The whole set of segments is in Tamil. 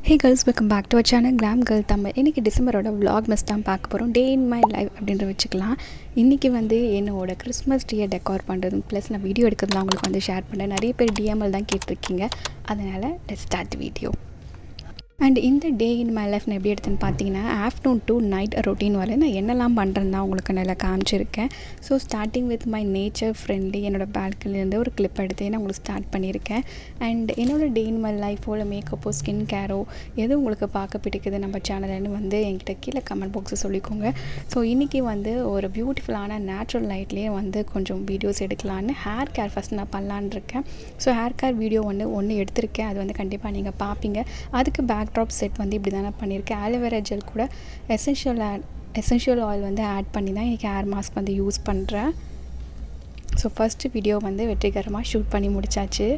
hey girls welcome back to our channel glam girl Tamil இன்றைக்கி டிசம்பரோட vlog மிஸ் தான் பார்க்க போகிறோம் டே இன் மை லைஃப் அப்படின்ற வச்சுக்கலாம் இன்றைக்கி வந்து என்னோட கிறிஸ்மஸ் ட்ரீயை டெக்கார் பண்ணுறதும் ப்ளஸ் நான் வீடியோ எடுக்கிறதுலாம் உங்களுக்கு வந்து ஷேர் பண்ணேன் நிறைய பேர் டிஎம்எல் தான் கேட்டிருக்கீங்க அதனால் லெட் ஸ்டார்ட் வீடியோ அண்ட் இந்த டே இன் மை லைஃப் நான் எப்படி எடுத்தேன்னு பார்த்தீங்கன்னா ஆஃப்டர்நூன் டு நைட் ரொட்டீன் வரை நான் என்னெல்லாம் பண்ணுறேன்னு தான் உங்களுக்கு நல்லா காமிச்சிருக்கேன் so starting with my nature friendly என்னோடய பால்கனிலேருந்து ஒரு கிளிப் எடுத்து நான் உங்களுக்கு ஸ்டார்ட் பண்ணியிருக்கேன் அண்ட் என்னோடய டே இன் மை லைஃபோ இல்லை மேக்கப்போ ஸ்கின் கேரோ எது உங்களுக்கு பார்க்க பிடிக்குது நம்ம சேனல்னு வந்து என்கிட்ட கீழே கமெண்ட் பாக்ஸில் சொல்லிக்கோங்க ஸோ இன்றைக்கி வந்து ஒரு பியூட்டிஃபுல்லான நேச்சுரல் லைட்லேயே வந்து கொஞ்சம் வீடியோஸ் எடுக்கலான்னு ஹேர் கேர் ஃபஸ்ட் நான் பண்ணலான்னு இருக்கேன் ஸோ ஹேர் கேர் வீடியோ வந்து ஒன்று எடுத்திருக்கேன் அது வந்து கண்டிப்பாக நீங்கள் பார்ப்பீங்க அதுக்கு பேக் ட்ராப் செட் வந்து இப்படி தானே பண்ணியிருக்கேன் ஆலோவேரா ஜெல் கூட எசென்ஷியல் ஆட் எசென்ஷியல் ஆயில் வந்து ஆட் பண்ணி தான் இன்றைக்கி ஹேர் மாஸ்க் வந்து யூஸ் பண்ணுறேன் ஸோ ஃபஸ்ட்டு வீடியோ வந்து வெற்றிகரமாக ஷூட் பண்ணி முடிச்சாச்சு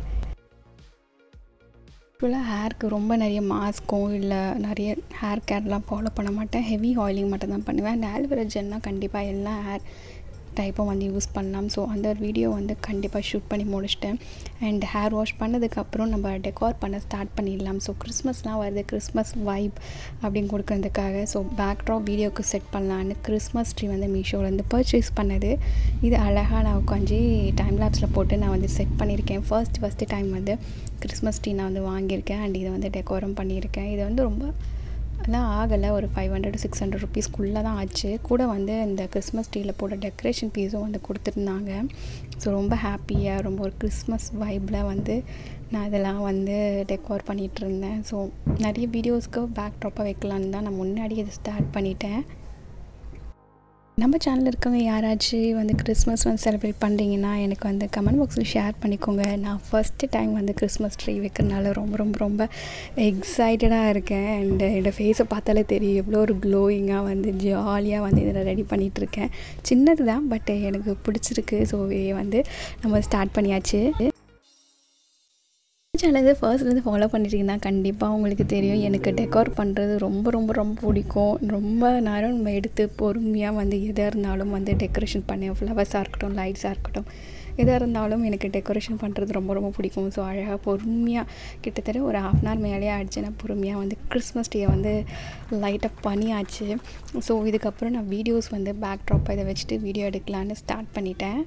ஆக்சுவலாக ஹேருக்கு ரொம்ப நிறைய மாஸ்க்கும் இல்லை நிறைய ஹேர் கேர்லாம் ஃபாலோ பண்ண மாட்டேன் ஹெவி ஆயிலிங் மட்டும் தான் பண்ணுவேன் அண்ட் ஆல்வேரா ஜெல்னால் கண்டிப்பாக எல்லா ஹேர் டைப்பும் வந்து யூஸ் பண்ணலாம் ஸோ அந்த வீடியோ வந்து கண்டிப்பாக ஷூட் பண்ணி முடிச்சிட்டேன் அண்ட் ஹேர் வாஷ் பண்ணதுக்கப்புறம் நம்ம டெக்கார் பண்ண ஸ்டார்ட் பண்ணிடலாம் ஸோ கிறிஸ்மஸ்லாம் வருது கிறிஸ்மஸ் வைப் அப்படின்னு கொடுக்கறதுக்காக ஸோ பேக் ட்ராப் வீடியோக்கு செட் பண்ணலான்னு கிறிஸ்மஸ் ட்ரீ வந்து மீஷோலேருந்து பர்ச்சேஸ் பண்ணது இது அழகாக நான் உட்காந்து டைம் லேப்ஸில் போட்டு நான் வந்து செட் பண்ணியிருக்கேன் ஃபர்ஸ்ட் ஃபஸ்ட்டு டைம் வந்து கிறிஸ்மஸ் ட்ரீ நான் வந்து வாங்கியிருக்கேன் அண்ட் இதை வந்து டெக்கோரம் பண்ணியிருக்கேன் இது வந்து ரொம்ப எல்லாம் ஆகலை ஒரு ஃபைவ் ஹண்ட்ரட் சிக்ஸ் ஹண்ட்ரட் ருபீஸ்க்குள்ளே தான் ஆச்சு கூட வந்து இந்த கிறிஸ்மஸ் ட்ரீயில் போட்ட டெக்கரேஷன் பீஸும் வந்து கொடுத்துருந்தாங்க ஸோ ரொம்ப ஹாப்பியாக ரொம்ப ஒரு கிறிஸ்மஸ் வைப்பில் வந்து நான் இதெல்லாம் வந்து டெக்கோர் பண்ணிகிட்டு இருந்தேன் ஸோ நிறைய வீடியோஸ்க்கு பேக் ட்ராப்பாக வைக்கலான்னு தான் நான் முன்னாடி இதை ஸ்டார்ட் பண்ணிட்டேன் நம்ம சேனலில் இருக்கவங்க யாராச்சும் வந்து கிறிஸ்மஸ் வந்து செலிப்ரேட் பண்ணுறீங்கன்னா எனக்கு வந்து கமெண்ட் பாக்ஸில் ஷேர் பண்ணிக்கோங்க நான் ஃபஸ்ட்டு டைம் வந்து கிறிஸ்மஸ் ட்ரீ வைக்கிறனால ரொம்ப ரொம்ப ரொம்ப எக்ஸைட்டடாக இருக்கேன் அண்ட் என்னோடய ஃபேஸை பார்த்தாலே தெரியும் எவ்வளோ ஒரு க்ளோயிங்காக வந்து ஜாலியாக வந்து இதில் ரெடி பண்ணிகிட்ருக்கேன் சின்னது தான் பட் எனக்கு பிடிச்சிருக்கு ஸோ வந்து நம்ம ஸ்டார்ட் பண்ணியாச்சு சேனல் ஃபர்ஸ்ட்லேருந்து ஃபாலோ பண்ணிட்டீங்கன்னா கண்டிப்பாக உங்களுக்கு தெரியும் எனக்கு டெக்கார் பண்ணுறது ரொம்ப ரொம்ப ரொம்ப பிடிக்கும் ரொம்ப நேரம் நம்ம எடுத்து பொறுமையாக வந்து எதாக இருந்தாலும் வந்து டெக்கரேஷன் பண்ணேன் ஃப்ளவர்ஸாக இருக்கட்டும் லைட்ஸாக இருக்கட்டும் எதாக இருந்தாலும் எனக்கு டெக்கரேஷன் பண்ணுறது ரொம்ப ரொம்ப பிடிக்கும் ஸோ அழகாக பொறுமையாக கிட்டத்தட்ட ஒரு ஹாஃப் அன் ஹவர் மேலேயே ஆயிடுச்சு நான் பொறுமையாக வந்து கிறிஸ்மஸ் டே வந்து லைட்டாக பண்ணியாச்சு ஸோ இதுக்கப்புறம் நான் வீடியோஸ் வந்து பேக் ட்ராப்பாக இதை வச்சுட்டு வீடியோ எடுக்கலான்னு ஸ்டார்ட் பண்ணிட்டேன்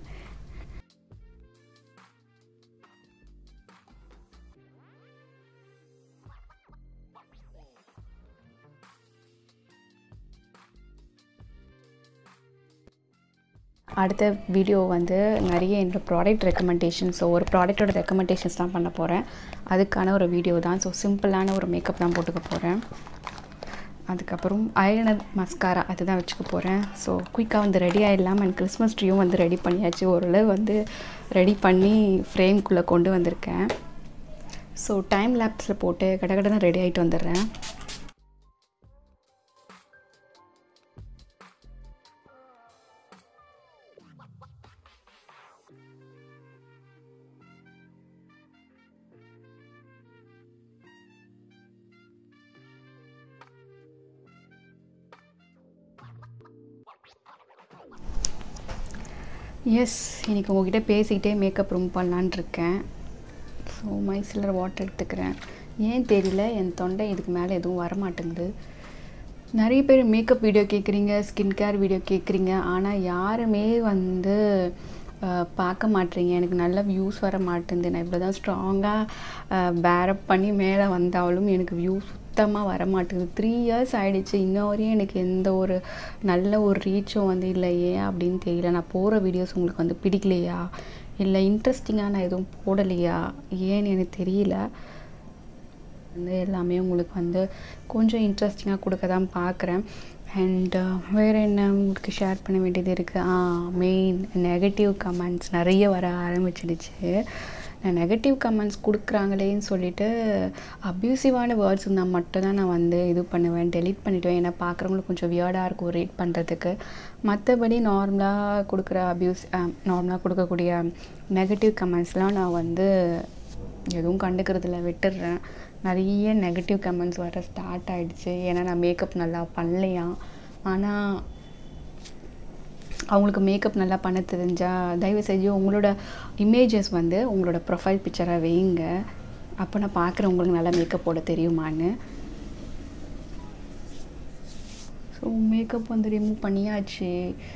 அடுத்த வீடியோ வந்து நிறைய என்னோடய ப்ராடக்ட் ரெக்கமெண்டேஷன்ஸ் ஸோ ஒரு ப்ராடக்டோட ரெக்கமெண்டேஷன்ஸ் தான் பண்ண போகிறேன் அதுக்கான ஒரு வீடியோ தான் ஸோ சிம்பிளான ஒரு மேக்கப் தான் போட்டுக்க போகிறேன் அதுக்கப்புறம் ஐலனர் மஸ்காரா அதுதான் வச்சுக்க போகிறேன் ஸோ குயிக்காக வந்து ரெடி ஆகிடலாம் அண்ட் கிறிஸ்மஸ் ட்ரீயும் வந்து ரெடி பண்ணியாச்சு ஓரளவு வந்து ரெடி பண்ணி ஃப்ரேம்குள்ளே கொண்டு வந்திருக்கேன் ஸோ டைம் லேப்ஸில் போட்டு கடகடன்னு ரெடி ஆகிட்டு வந்துடுறேன் எஸ் இன்றைக்கி உங்ககிட்ட பேசிக்கிட்டே மேக்கப் ரூம் பண்ணலான் இருக்கேன் ஸோ மைசிலர் வாட்டர் எடுத்துக்கிறேன் ஏன் தெரியல என் தொண்டை இதுக்கு மேலே எதுவும் வரமாட்டேங்குது நிறைய பேர் மேக்கப் வீடியோ கேட்குறீங்க ஸ்கின் கேர் வீடியோ கேட்குறீங்க ஆனால் யாருமே வந்து பார்க்க மாட்டேறீங்க எனக்கு நல்ல வியூஸ் வர மாட்டேங்குது நான் இவ்வளோ தான் ஸ்ட்ராங்காக பேரப் பண்ணி மேலே வந்தாலும் எனக்கு வியூஸ் சுத்தமாக வர மாட்டேங்குது த்ரீ இயர்ஸ் ஆகிடுச்சு இன்ன வரையும் எனக்கு எந்த ஒரு நல்ல ஒரு ரீச்சும் வந்து இல்லை ஏன் அப்படின்னு தெரியல நான் போகிற வீடியோஸ் உங்களுக்கு வந்து பிடிக்கலையா இல்லை இன்ட்ரெஸ்டிங்காக நான் எதுவும் போடலையா ஏன்னு எனக்கு தெரியல வந்து எல்லாமே உங்களுக்கு வந்து கொஞ்சம் இன்ட்ரெஸ்டிங்காக கொடுக்க தான் பார்க்குறேன் அண்ட் வேறு என்ன உங்களுக்கு ஷேர் பண்ண வேண்டியது இருக்குது ஆ மெயின் நெகட்டிவ் கமெண்ட்ஸ் நிறைய வர ஆரம்பிச்சிடுச்சு நான் நெகட்டிவ் கமெண்ட்ஸ் கொடுக்குறாங்களேன்னு சொல்லிட்டு அப்யூசிவான வேர்ட்ஸ் இருந்தால் மட்டும்தான் நான் வந்து இது பண்ணுவேன் டெலிட் பண்ணிவிடுவேன் ஏன்னா பார்க்குறவங்களுக்கு கொஞ்சம் வியர்டாக இருக்கும் ரீட் பண்ணுறதுக்கு மற்றபடி நார்மலாக கொடுக்குற அப்யூஸ் நார்மலாக கொடுக்கக்கூடிய நெகட்டிவ் கமெண்ட்ஸ்லாம் நான் வந்து எதுவும் கண்டுக்கிறதில்ல விட்டுடுறேன் நிறைய நெகட்டிவ் கமெண்ட்ஸ் வர ஸ்டார்ட் ஆகிடுச்சு ஏன்னா நான் மேக்கப் நல்லா பண்ணலையா ஆனால் அவங்களுக்கு மேக்கப் நல்லா பண்ண தெரிஞ்சால் தயவு செஞ்சு உங்களோட இமேஜஸ் வந்து உங்களோட ப்ரொஃபைல் பிக்சராக வைங்க அப்போ நான் பார்க்குறவங்களுக்கு நல்லா மேக்கப் போட தெரியுமான்னு ஸோ மேக்கப் வந்து ரிமூவ் பண்ணியாச்சு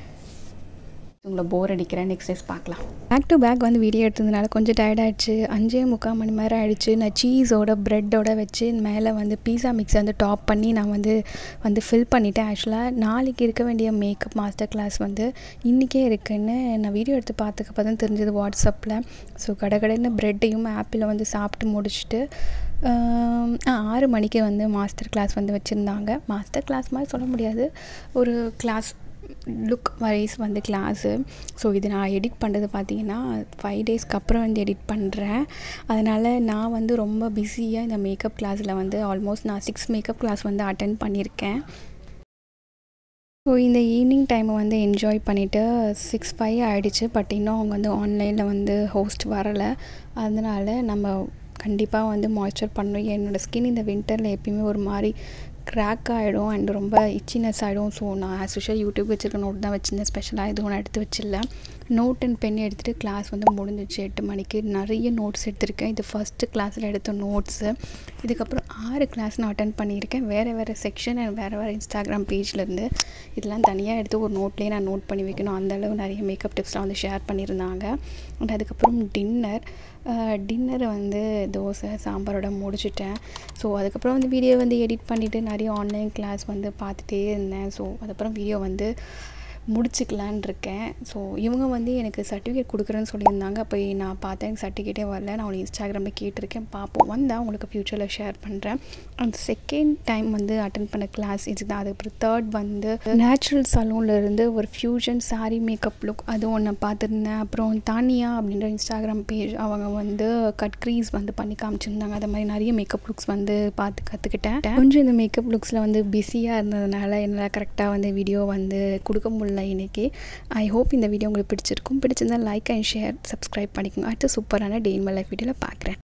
உங்களை போர் அடிக்கிறேன் நெக்ஸ்ட் டேஸ் பார்க்கலாம் பேக் டு பேக் வந்து வீடியோ எடுத்ததுனால கொஞ்சம் டயர்ட் ஆயிடுச்சு அஞ்சே முக்கால் மணி நேரம் ஆயிடுச்சு நான் சீஸோட ப்ரெட்டோட வச்சு மேலே வந்து பீஸா மிக்ஸ் வந்து டாப் பண்ணி நான் வந்து வந்து ஃபில் பண்ணிட்டேன் ஆக்சுவலாக நாளைக்கு இருக்க வேண்டிய மேக்கப் மாஸ்டர் கிளாஸ் வந்து இன்றைக்கே இருக்குன்னு நான் வீடியோ எடுத்து பார்த்துக்கப்போ தான் தெரிஞ்சது வாட்ஸ்அப்பில் ஸோ கடைக்கடைன்னு ப்ரெட்டையும் ஆப்பிளை வந்து சாப்பிட்டு முடிச்சுட்டு ஆறு மணிக்கு வந்து மாஸ்டர் கிளாஸ் வந்து வச்சுருந்தாங்க மாஸ்டர் கிளாஸ் மாதிரி சொல்ல முடியாது ஒரு கிளாஸ் லுக் வைஸ் வந்து கிளாஸு ஸோ இது நான் எடிட் பண்ணுறது பார்த்தீங்கன்னா ஃபைவ் டேஸ்க்கு அப்புறம் வந்து எடிட் பண்ணுறேன் அதனால் நான் வந்து ரொம்ப பிஸியாக இந்த மேக்கப் கிளாஸில் வந்து ஆல்மோஸ்ட் நான் சிக்ஸ் மேக்கப் கிளாஸ் வந்து அட்டன் பண்ணியிருக்கேன் ஸோ இந்த ஈவினிங் டைமை வந்து என்ஜாய் பண்ணிவிட்டு சிக்ஸ் ஃபைவ் ஆகிடுச்சு பட் இன்னும் அவங்க வந்து ஆன்லைனில் வந்து ஹோஸ்ட் வரலை அதனால் நம்ம கண்டிப்பாக வந்து மாய்ஸ்சர் பண்ணணும் என்னோடய ஸ்கின் இந்த வின்டரில் எப்பயுமே ஒரு மாதிரி க்ராக் ஆகிடும் அண்ட் ரொம்ப இச்சினஸ் ஆகிடும் ஸோ நான் ஆஸ் யூஷுவல் யூடியூப் வச்சுருக்க நோட் தான் வச்சுருந்தேன் ஸ்பெஷலாக எதுவும் நான் எடுத்து வச்சிடல நோட் அண்ட் பென் எடுத்துகிட்டு கிளாஸ் வந்து முடிஞ்சிச்சு எட்டு மணிக்கு நிறைய நோட்ஸ் எடுத்திருக்கேன் இது ஃபஸ்ட்டு கிளாஸில் எடுத்த நோட்ஸு இதுக்கப்புறம் ஆறு கிளாஸ் நான் அட்டன் பண்ணியிருக்கேன் வேறு வேறு செக்ஷன் அண்ட் வேறு வேறு இன்ஸ்டாகிராம் பேஜ்லேருந்து இதெல்லாம் தனியாக எடுத்து ஒரு நோட்லேயே நான் நோட் பண்ணி வைக்கணும் அந்தளவு நிறைய மேக்கப் டிப்ஸ்லாம் வந்து ஷேர் பண்ணியிருந்தாங்க அண்ட் அதுக்கப்புறம் டின்னர் டின்னர் வந்து தோசை சாம்பாரோட முடிச்சிட்டேன் ஸோ அதுக்கப்புறம் வந்து வீடியோ வந்து எடிட் பண்ணிவிட்டு நிறைய ஆன்லைன் கிளாஸ் வந்து பார்த்துட்டே இருந்தேன் ஸோ அதுக்கப்புறம் வீடியோ வந்து முடிச்சுக்கலான் இருக்கேன் ஸோ இவங்க வந்து எனக்கு சர்டிஃபிகேட் கொடுக்குறேன்னு சொல்லியிருந்தாங்க அப்போ நான் பார்த்தேன் எனக்கு சர்டிஃபிகேட்டே வரல நான் உனக்கு இன்ஸ்டாகிராமில் கேட்டிருக்கேன் பார்ப்போம் வந்தால் உங்களுக்கு ஃப்யூச்சரில் ஷேர் பண்ணுறேன் அண்ட் செகண்ட் டைம் வந்து அட்டன் பண்ண கிளாஸ் இதுதான் அதுக்கப்புறம் தேர்ட் வந்து நேச்சுரல் சலூன்லேருந்து ஒரு ஃப்யூஷன் சாரீ மேக்கப் லுக் அது ஒன்று பார்த்துருந்தேன் அப்புறம் தானியா அப்படின்ற இன்ஸ்டாகிராம் பேஜ் அவங்க வந்து கட் க்ரீஸ் வந்து பண்ணி காமிச்சிருந்தாங்க அது மாதிரி நிறைய மேக்கப் லுக்ஸ் வந்து பார்த்து கற்றுக்கிட்டேன் கொஞ்சம் இந்த மேக்கப் லுக்ஸில் வந்து பிஸியாக இருந்ததுனால என்னால் கரெக்டாக வந்து வீடியோ வந்து கொடுக்க முடியல இன்றைக்கி ஐ ஹோப் இந்த வீடியோ உங்களுக்கு பிடிச்சிருக்கும் பிடிச்சிருந்தால் லைக் அண்ட் ஷேர் சப்ஸ்கிரைப் பண்ணிக்கோங்க அடுத்து சூப்பரான டே இன் மை லைஃப் வீடியோவில் பார்க்குறேன்